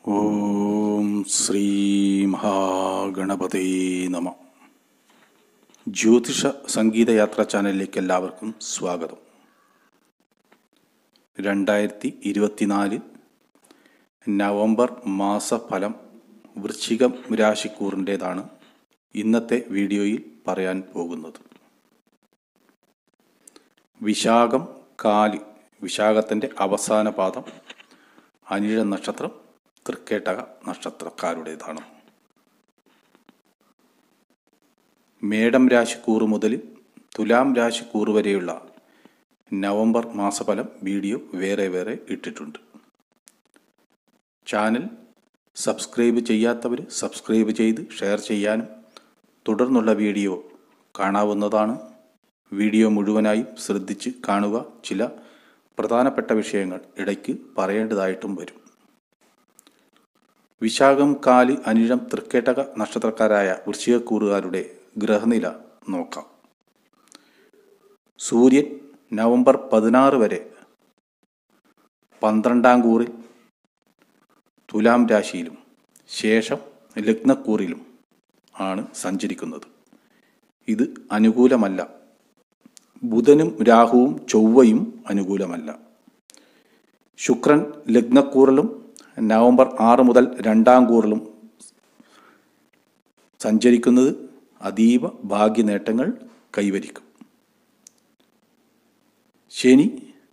ഓം ശ്രീ മഹാഗണപതേ നമ ജ്യോതിഷ സംഗീതയാത്ര ചാനലിലേക്ക് എല്ലാവർക്കും സ്വാഗതം രണ്ടായിരത്തി ഇരുപത്തിനാല് നവംബർ മാസഫലം വൃശ്ചികം രാശിക്കൂറിൻ്റേതാണ് ഇന്നത്തെ വീഡിയോയിൽ പറയാൻ പോകുന്നത് വിശാഖം കാല് വിശാഖത്തിൻ്റെ അവസാന പാദം അനിഴ നക്ഷത്രം തൃക്കേട്ടക നക്ഷത്രക്കാരുടേതാണ് മേടം രാശിക്കൂറ് മുതൽ തുലാം രാശിക്കൂറ് വരെയുള്ള നവംബർ മാസഫലം വീഡിയോ വേറെ വേറെ ഇട്ടിട്ടുണ്ട് ചാനൽ സബ്സ്ക്രൈബ് ചെയ്യാത്തവർ സബ്സ്ക്രൈബ് ചെയ്ത് ഷെയർ ചെയ്യാനും തുടർന്നുള്ള വീഡിയോ കാണാവുന്നതാണ് വീഡിയോ മുഴുവനായും ശ്രദ്ധിച്ച് കാണുക ചില പ്രധാനപ്പെട്ട വിഷയങ്ങൾ ഇടയ്ക്ക് പറയേണ്ടതായിട്ടും വരും വിശാഖം കാല് അനിഴം തൃക്കേട്ടക നക്ഷത്രക്കാരായ വൃശ്ചികക്കൂറുകാരുടെ ഗ്രഹനില നോക്കാം സൂര്യൻ നവംബർ പതിനാറ് വരെ പന്ത്രണ്ടാം കൂറിൽ തുലാം രാശിയിലും ശേഷം ലഗ്നക്കൂറിലും ആണ് സഞ്ചരിക്കുന്നത് ഇത് അനുകൂലമല്ല ബുധനും രാഹുവും ചൊവ്വയും അനുകൂലമല്ല ശുക്രൻ ലഗ്നക്കൂറിലും നവംബർ ആറ് മുതൽ രണ്ടാം കൂറിലും സഞ്ചരിക്കുന്നത് അതീവ ഭാഗ്യനേട്ടങ്ങൾ കൈവരിക്കും ശനി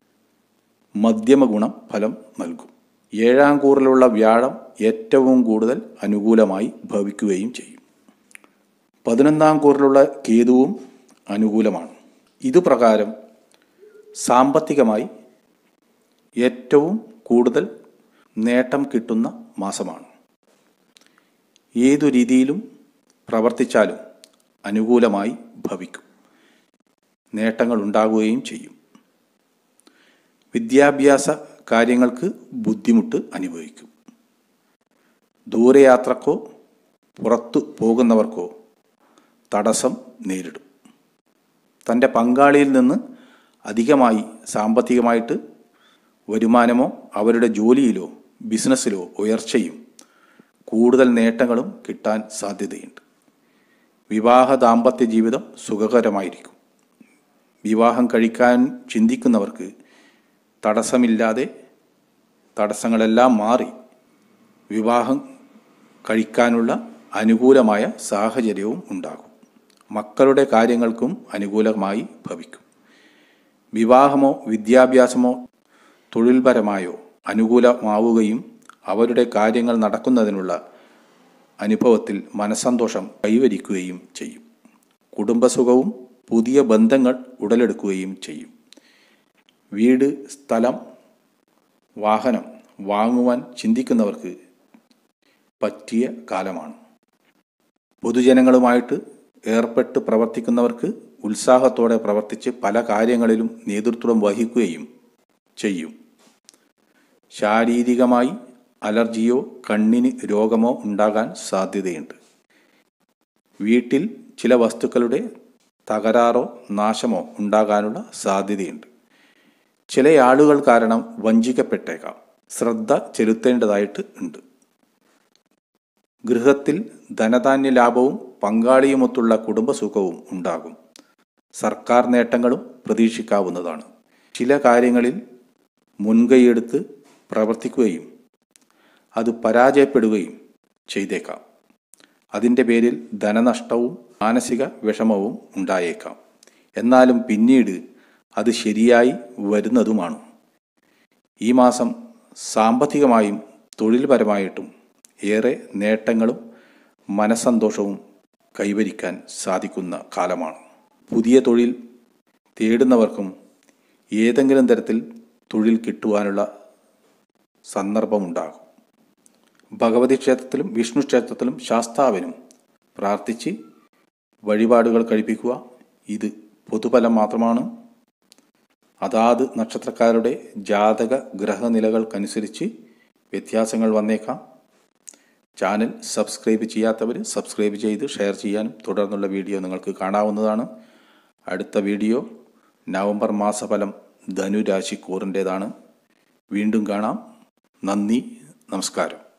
മധ്യമ ഗുണം ഫലം നൽകും ഏഴാം കൂറിലുള്ള വ്യാഴം ഏറ്റവും കൂടുതൽ അനുകൂലമായി ഭവിക്കുകയും ചെയ്യും പതിനൊന്നാം കൂറിലുള്ള കേതുവും അനുകൂലമാണ് ഇതുപ്രകാരം സാമ്പത്തികമായി ഏറ്റവും കൂടുതൽ നേട്ടം കിട്ടുന്ന മാസമാണ് ഏതു രീതിയിലും പ്രവർത്തിച്ചാലും അനുകൂലമായി ഭവിക്കും നേട്ടങ്ങൾ ഉണ്ടാകുകയും ചെയ്യും വിദ്യാഭ്യാസ കാര്യങ്ങൾക്ക് ബുദ്ധിമുട്ട് അനുഭവിക്കും ദൂരയാത്രക്കോ പുറത്തു പോകുന്നവർക്കോ തടസ്സം നേരിടും തൻ്റെ പങ്കാളിയിൽ നിന്ന് അധികമായി സാമ്പത്തികമായിട്ട് വരുമാനമോ അവരുടെ ജോലിയിലോ ബിസിനസ്സിലോ ഉയർച്ചയും കൂടുതൽ നേട്ടങ്ങളും കിട്ടാൻ സാധ്യതയുണ്ട് വിവാഹ ദാമ്പത്യ ജീവിതം സുഖകരമായിരിക്കും വിവാഹം കഴിക്കാൻ ചിന്തിക്കുന്നവർക്ക് തടസ്സമില്ലാതെ തടസ്സങ്ങളെല്ലാം മാറി വിവാഹം കഴിക്കാനുള്ള അനുകൂലമായ സാഹചര്യവും ഉണ്ടാകും മക്കളുടെ കാര്യങ്ങൾക്കും അനുകൂലമായി ഭവിക്കും വിവാഹമോ വിദ്യാഭ്യാസമോ തൊഴിൽപരമായോ അനുകൂലമാവുകയും അവരുടെ കാര്യങ്ങൾ നടക്കുന്നതിനുള്ള അനുഭവത്തിൽ മനസ്സന്തോഷം കൈവരിക്കുകയും ചെയ്യും കുടുംബസുഖവും പുതിയ ബന്ധങ്ങൾ ഉടലെടുക്കുകയും ചെയ്യും വീട് സ്ഥലം വാഹനം വാങ്ങുവാൻ ചിന്തിക്കുന്നവർക്ക് പറ്റിയ കാലമാണ് പൊതുജനങ്ങളുമായിട്ട് ഏർപ്പെട്ട് പ്രവർത്തിക്കുന്നവർക്ക് ഉത്സാഹത്തോടെ പ്രവർത്തിച്ച് പല കാര്യങ്ങളിലും നേതൃത്വം വഹിക്കുകയും ചെയ്യും ശാരീരികമായി അലർജിയോ കണ്ണിന് രോഗമോ ഉണ്ടാകാൻ സാധ്യതയുണ്ട് വീട്ടിൽ ചില വസ്തുക്കളുടെ തകരാറോ നാശമോ ഉണ്ടാകാനുള്ള സാധ്യതയുണ്ട് ചില ആളുകൾ കാരണം വഞ്ചിക്കപ്പെട്ടേക്കാം ശ്രദ്ധ ചെലുത്തേണ്ടതായിട്ട് ഉണ്ട് ഗൃഹത്തിൽ ധനധാന്യ ലാഭവും പങ്കാളിയുമൊത്തുള്ള കുടുംബസുഖവും ഉണ്ടാകും സർക്കാർ നേട്ടങ്ങളും പ്രതീക്ഷിക്കാവുന്നതാണ് ചില കാര്യങ്ങളിൽ മുൻകൈയെടുത്ത് പ്രവർത്തിക്കുകയും അത് പരാജയപ്പെടുകയും ചെയ്തേക്കാം അതിൻ്റെ പേരിൽ ധനനഷ്ടവും മാനസിക വിഷമവും ഉണ്ടായേക്കാം എന്നാലും പിന്നീട് അത് ശരിയായി വരുന്നതുമാണ് ഈ മാസം സാമ്പത്തികമായും തൊഴിൽപരമായിട്ടും ഏറെ നേട്ടങ്ങളും മനസ്സന്തോഷവും കൈവരിക്കാൻ സാധിക്കുന്ന കാലമാണ് പുതിയ തൊഴിൽ തേടുന്നവർക്കും ഏതെങ്കിലും തരത്തിൽ തൊഴിൽ കിട്ടുവാനുള്ള സന്ദർഭമുണ്ടാകും ഭഗവതി ക്ഷേത്രത്തിലും വിഷ്ണു ക്ഷേത്രത്തിലും ശാസ്താവിനും പ്രാർത്ഥിച്ച് വഴിപാടുകൾ കഴിപ്പിക്കുക ഇത് പൊതുഫലം മാത്രമാണ് അതാത് നക്ഷത്രക്കാരുടെ ജാതക ഗ്രഹനിലകൾക്കനുസരിച്ച് വ്യത്യാസങ്ങൾ വന്നേക്കാം ചാനൽ സബ്സ്ക്രൈബ് ചെയ്യാത്തവർ സബ്സ്ക്രൈബ് ചെയ്ത് ഷെയർ ചെയ്യാനും തുടർന്നുള്ള വീഡിയോ നിങ്ങൾക്ക് കാണാവുന്നതാണ് അടുത്ത വീഡിയോ നവംബർ മാസഫലം ധനുരാശി കൂറിൻ്റേതാണ് വീണ്ടും കാണാം നന്ദി നമസ്കാരം